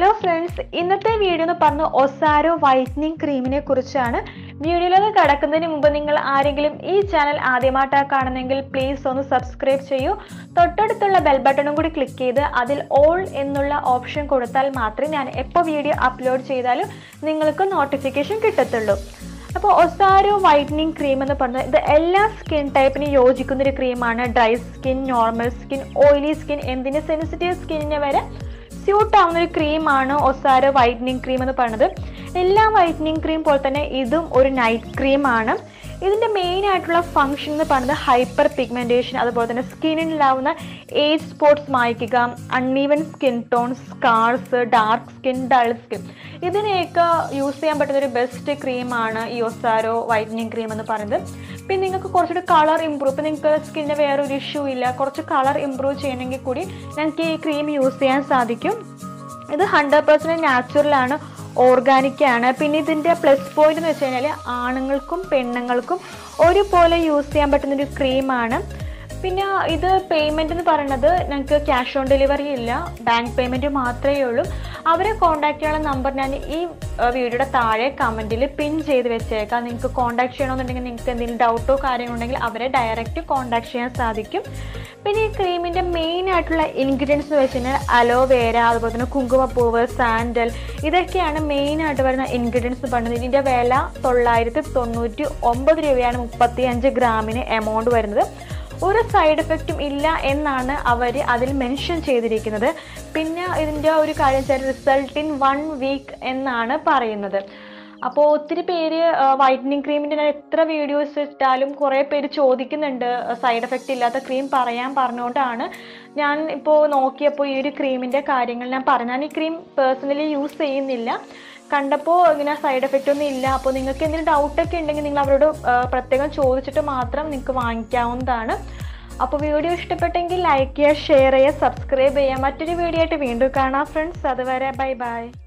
friends ഇന്നത്തെ video എന്ന് പറഞ്ഞ ഒസാരോ വൈറ്റനിങ് ക്രീമിനെ കുറിച്ചാണ് വീഡിയോയിലേക്ക് കടക്കുന്നതിന് മുമ്പ് നിങ്ങൾ ആരെങ്കിലും ഈ ചാനൽ ആദ്യമായിട്ടാണ് കാണുന്നെങ്കിൽ പ്ലീസ് ഒന്ന് സബ്സ്ക്രൈബ് ചെയ്യൂ തൊട്ടടുത്തുള്ള ബെൽ ബട്ടണും കൂടി ക്ലിക്ക് ചെയ്ത് അതിൽ ഓൾ എന്നുള്ള ഓപ്ഷൻ കൊടുത്താൽ മാത്രമേ ഞാൻ എപ്പോൾ വീഡിയോ അപ്ലോഡ് ചെയ്താലും നിങ്ങൾക്ക് നോട്ടിഫിക്കേഷൻ കിട്ടത്തുള്ളൂ അപ്പോൾ ഒസാരോ വൈറ്റനിങ് ക്രീം എന്ന് പറഞ്ഞാൽ ഇത് എല്ലാ സ്കിൻ ടൈപ്പിന് യോജിക്കുന്ന ഒരു ക്രീമാണ് dry skin normal skin oily skin എന്തിന് സെൻസിറ്റീവ് സ്കിന്നിന് വരെ സ്യൂട്ട് ആവുന്ന ഒരു ക്രീമാണ് ഒസാരോ വൈറ്റനിങ് ക്രീം എന്ന് പറയുന്നത് എല്ലാ വൈറ്റനിങ് ക്രീം പോലെ തന്നെ ഇതും ഒരു നൈറ്റ് ക്രീമാണ് ഇതിൻ്റെ മെയിൻ ആയിട്ടുള്ള ഫംഗ്ഷൻ എന്ന് പറയുന്നത് ഹൈപ്പർ പിഗ്മെൻറ്റേഷൻ അതുപോലെ തന്നെ സ്കിന്നിലുണ്ടാവുന്ന ഏജ് സ്പോട്സ് മായ്ക്കുക uneven skin tone scars dark skin dull skin ഇതിനെയൊക്കെ യൂസ് ചെയ്യാൻ പറ്റുന്ന ഒരു ബെസ്റ്റ് ക്രീമാണ് ഈ ഒസാരോ വൈറ്റനിങ് ക്രീം എന്ന് പറയുന്നത് പിന്നെ നിങ്ങൾക്ക് കുറച്ചുകൂടി കളർ ഇമ്പ്രൂവ് ഇപ്പം നിങ്ങൾക്ക് സ്കിന്നിന് വേറെ ഒരു ഇഷ്യൂ ഇല്ല കുറച്ച് കളർ ഇമ്പ്രൂവ് ചെയ്യണമെങ്കിൽ കൂടി നിങ്ങൾക്ക് ഈ ക്രീം യൂസ് ചെയ്യാൻ സാധിക്കും ഇത് ഹൺഡ്രഡ് പെർസെൻറ്റ് നാച്ചുറലാണ് ഓർഗാനിക് ആണ് പിന്നെ ഇതിൻ്റെ പ്ലസ് പോയിന്റ് എന്ന് വെച്ച് കഴിഞ്ഞാൽ ആണുങ്ങൾക്കും പെണ്ണുങ്ങൾക്കും ഒരുപോലെ യൂസ് ചെയ്യാൻ പറ്റുന്ന ഒരു ക്രീമാണ് പിന്നെ ഇത് പേയ്മെൻ്റ് എന്ന് പറയുന്നത് ഞങ്ങൾക്ക് ക്യാഷ് ഓൺ ഡെലിവറി ഇല്ല ബാങ്ക് പേയ്മെൻറ്റ് മാത്രമേ ഉള്ളൂ അവരെ കോൺടാക്ട് ചെയ്യാനുള്ള നമ്പർ ഞാൻ ഈ വീഡിയോയുടെ താഴെ കമൻറ്റിൽ പിൻ ചെയ്ത് വെച്ചേക്കാം നിങ്ങൾക്ക് കോൺടാക്ട് ചെയ്യണമെന്നുണ്ടെങ്കിൽ നിങ്ങൾക്ക് എന്തെങ്കിലും ഡൗട്ടോ കാര്യങ്ങളുണ്ടെങ്കിൽ അവരെ ഡയറക്റ്റ് കോൺടാക്ട് ചെയ്യാൻ സാധിക്കും പിന്നെ ഈ ക്രീമിൻ്റെ മെയിൻ ആയിട്ടുള്ള ഇൻഗ്രീഡിയൻസ് എന്ന് വെച്ച് കഴിഞ്ഞാൽ അലോവേര അതുപോലെ തന്നെ കുങ്കുമപ്പൂവ് സാൻഡൽ ഇതൊക്കെയാണ് മെയിൻ ആയിട്ട് വരുന്ന ഇൻഗ്രീഡിയൻസ് എന്ന് പറയുന്നത് ഇതിൻ്റെ വില തൊള്ളായിരത്തി തൊണ്ണൂറ്റി ഒമ്പത് രൂപയാണ് മുപ്പത്തി അഞ്ച് ഗ്രാമിന് എമൗണ്ട് വരുന്നത് ഒരു സൈഡ് എഫക്റ്റും ഇല്ല എന്നാണ് അവർ അതിൽ മെൻഷൻ ചെയ്തിരിക്കുന്നത് പിന്നെ ഇതിൻ്റെ ഒരു കാര്യം വെച്ചാൽ റിസൾട്ട് ഇൻ വൺ വീക്ക് എന്നാണ് പറയുന്നത് അപ്പോൾ ഒത്തിരി പേര് വൈറ്റനിങ് ക്രീമിൻ്റെ ഞാൻ എത്ര വീഡിയോസ് ഇട്ടാലും കുറേ പേര് ചോദിക്കുന്നുണ്ട് സൈഡ് എഫക്റ്റ് ഇല്ലാത്ത ക്രീം പറയാൻ പറഞ്ഞുകൊണ്ടാണ് ഞാൻ ഇപ്പോൾ നോക്കിയപ്പോൾ ഈ ഒരു ക്രീമിൻ്റെ കാര്യങ്ങൾ ഞാൻ പറഞ്ഞു ഞാൻ ഈ ക്രീം പേഴ്സണലി യൂസ് ചെയ്യുന്നില്ല കണ്ടപ്പോൾ ഇങ്ങനെ സൈഡ് എഫക്റ്റ് ഒന്നും ഇല്ല അപ്പോൾ നിങ്ങൾക്ക് എന്തെങ്കിലും ഡൗട്ടൊക്കെ ഉണ്ടെങ്കിൽ നിങ്ങൾ അവരോട് പ്രത്യേകം ചോദിച്ചിട്ട് മാത്രം നിങ്ങൾക്ക് വാങ്ങിക്കാവുന്നതാണ് അപ്പോൾ വീഡിയോ ഇഷ്ടപ്പെട്ടെങ്കിൽ ലൈക്ക് ചെയ്യുക ഷെയർ ചെയ്യുക സബ്സ്ക്രൈബ് ചെയ്യുക മറ്റൊരു വീഡിയോ ആയിട്ട് വീണ്ടും കാണാം ഫ്രണ്ട്സ് അതുവരെ ബൈ ബൈ